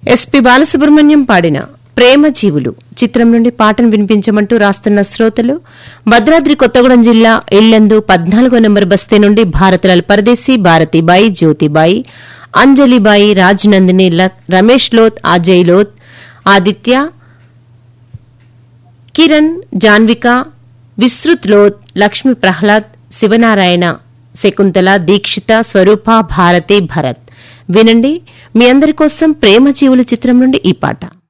SP Balasubrahmanyam పాడిన ప్రేమ జీవులు చిత్రం నుండి పాటను వినిపించమంటూ రాస్తున్న శ్రోతలు భద్రాద్రి కొత్తగూడెం జిల్లా ఇల్లందు పద్నాలుగో నెంబర్ బస్తీ నుండి భారతలాల్ పరదేశీ భారతిబాయి జ్యోతిబాయి అంజలిబాయి రాజ్నందిని లక్- రమేష్ లోత్ అజయ్ లోత్ ఆదిత్య కిరణ్ జాన్విక విస్తృత్ లోత్ లక్ష్మీ ప్రహ్లాద్ శివనారాయణ శకుంతల దీక్షిత స్వరూప భారతి భరత్ వినండి మీ అందరి కోసం ప్రేమ జీవుల చిత్రం నుండి ఈ పాట